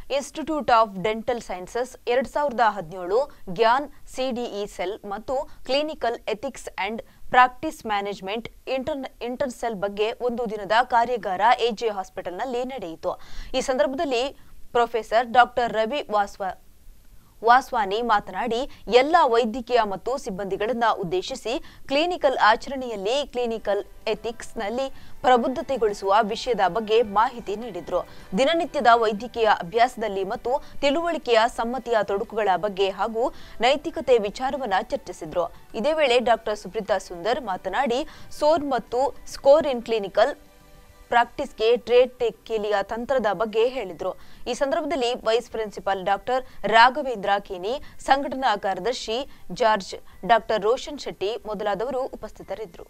institute of dental sciences ಎರಡ್ ಸಾವಿರದ ಹದಿನೇಳು ಗ್ಯಾನ್ ಸಿಡಿಇ ಸೆಲ್ ಮತ್ತು clinical ethics and practice management inter intercell ಬಗ್ಗೆ ಒಂದು ದಿನದ ಕಾರ್ಯಾಗಾರ ಎಜೆ ಹಾಸ್ಪಿಟಲ್ನಲ್ಲಿ ನಡೆಯಿತು ಈ ಸಂದರ್ಭದಲ್ಲಿ ಪ್ರೊಫೆಸರ್ ಡಾಕ್ಟರ್ ರವಿ ವಾಸ್ವ ವಾಸ್ವಾನಿ ಮಾತನಾಡಿ ಎಲ್ಲ ವೈದ್ಯಕೀಯ ಮತ್ತು ಸಿಬ್ಬಂದಿಗಳನ್ನ ಉದ್ದೇಶಿಸಿ ಕ್ಲಿನಿಕಲ್ ಆಚರಣೆಯಲ್ಲಿ ಕ್ಲಿನಿಕಲ್ ಎಥಿಕ್ಸ್ನಲ್ಲಿ ಪ್ರಬುದ್ಧತೆಗೊಳಿಸುವ ವಿಷಯದ ಬಗ್ಗೆ ಮಾಹಿತಿ ನೀಡಿದ್ರು ದಿನನಿತ್ಯದ ವೈದ್ಯಕೀಯ ಅಭ್ಯಾಸದಲ್ಲಿ ಮತ್ತು ತಿಳುವಳಿಕೆಯ ಸಮ್ಮತಿಯ ತೊಡಕುಗಳ ಬಗ್ಗೆ ಹಾಗೂ ನೈತಿಕತೆ ವಿಚಾರವನ್ನ ಚರ್ಚಿಸಿದ್ರು ಇದೇ ವೇಳೆ ಡಾಕ್ಟರ್ ಸುಪ್ರೀತಾ ಸುಂದರ್ ಮಾತನಾಡಿ ಸೋರ್ ಮತ್ತು ಸ್ಕೋರ್ ಇನ್ ಕ್ಲಿನಿಕಲ್ ಪ್ರಾಕ್ಟೀಸ್ಗೆ ಟ್ರೇಡ್ ಟೆಕ್ಕಿಲಿಯ ತಂತ್ರದ ಬಗ್ಗೆ ಹೇಳಿದ್ರು ಈ ಸಂದರ್ಭದಲ್ಲಿ vice principal doctor Raghavendra Keni ಸಂಘಟನಾ ಕಾರ್ಯದರ್ಶಿ ಜಾರ್ಜ್ ಡಾಕ್ಟರ್ ರೋಷನ್ ಶೆಟ್ಟಿ ಮೊದಲಾದವರು ಉಪಸ್ಥಿತರಿದ್ದರು